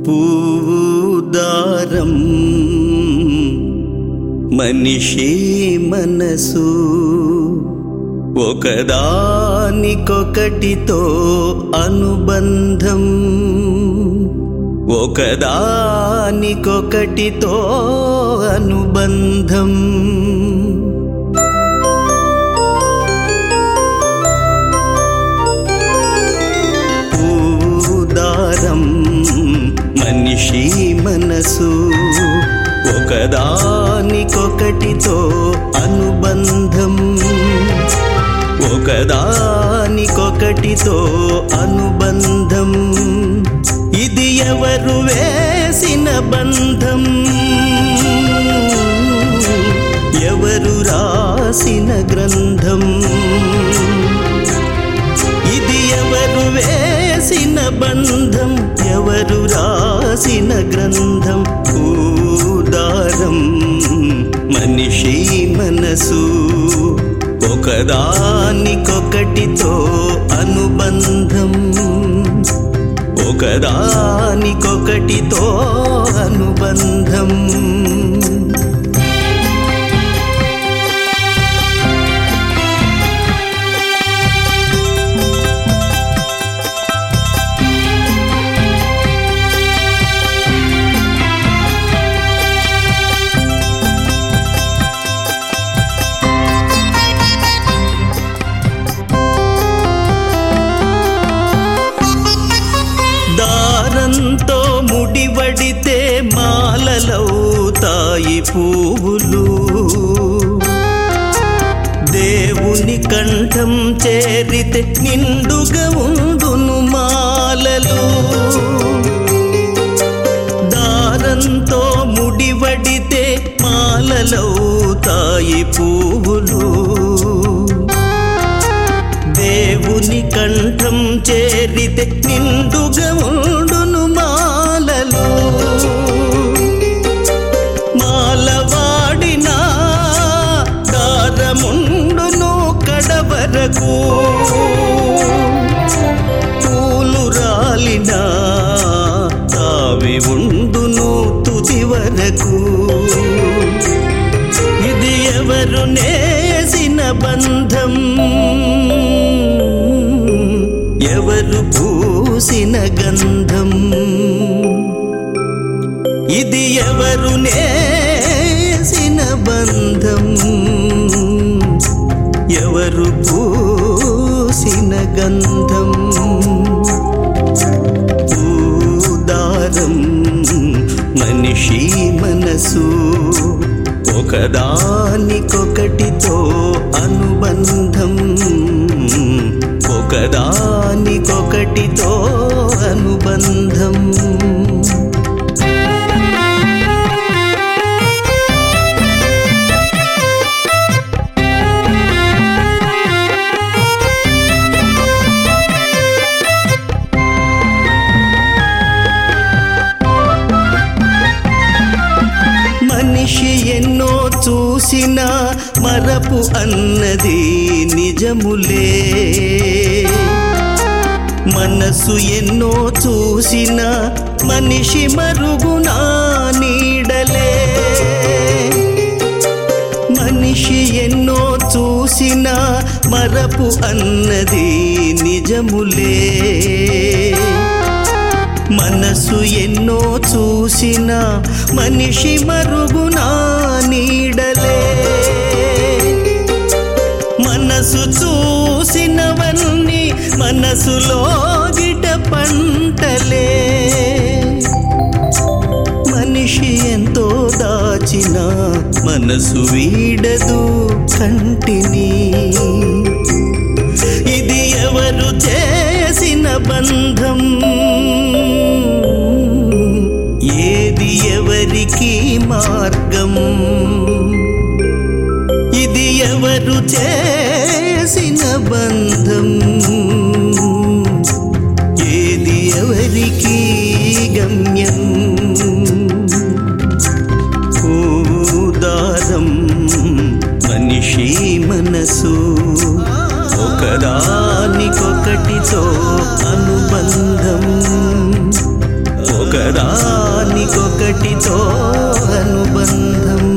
పూదారం మనిషి మనసు ఒకదానికొకటితో అనుబంధం ఒకదానికొకటితో అనుబంధం పూదారం మనిషి మనసు ఒకదానికొకటితో అనుబంధం ఒకదానికొకటితో అనుబంధం ఇది ఎవరు వేసిన బంధం ఎవరు రాసిన గ్రంథం ఇది ఎవరు వేసిన బంధం ఎవరు రాసిన గ్రంథం పూదారం మనిషి మనసు ఒకదానికొకటితో అనుబంధం ఒకదానికొకటితో అనుబంధం దారంతో ముడివడితే మాలలవుతాయి పువ్వులు దేవుని కంఠం చేరితే నిండుగా ఉండును మాలలు దారంతో ముడివడితే మాలలవుతాయి పువ్వులు దేవుని కంఠం చేరితే నిండుగా ఉండును మాలలు మాలవాడిన దారముండును కడవరకు పూలు రాలిన తావి ఉండును తుది వరకు ఇది ఎవరు నేసిన బంధం ఎవరు పూసిన గంధం ఇది ఎవరు నేసిన బంధం ఎవరు పూసిన గంధం పూదారం మనిషి మనసు ఒకదానికొకటితో అనుబంధం ఒకదానికొకటితో అనుబంధం మనిషి ఎన్నో చూసిన మరపు అన్నది నిజములే మనసు ఎన్నో చూసిన మనిషి మరుగునా నీడలే మనిషి ఎన్నో చూసిన మరపు అన్నది నిజములే మనసు ఎన్నో చూసిన మనిషి మరుగునా నీడలే మనసు చూసినవన్నీ మనసులో గిట పంటలే మనిషి ఎంతో దాచిన మనసు వీడదు కంటిని ఇది ఎవరు చేసిన బంధం ఏది ఎవరికి మార్గం ఇది ఎవరు చేసిన బంధం ఏది ఎవరికి గమ్యం పూదారం మనిషి మనసు ఒకదానికొకటితో అనుబంధం ఒకదా దానికొకటితో అనుబంధం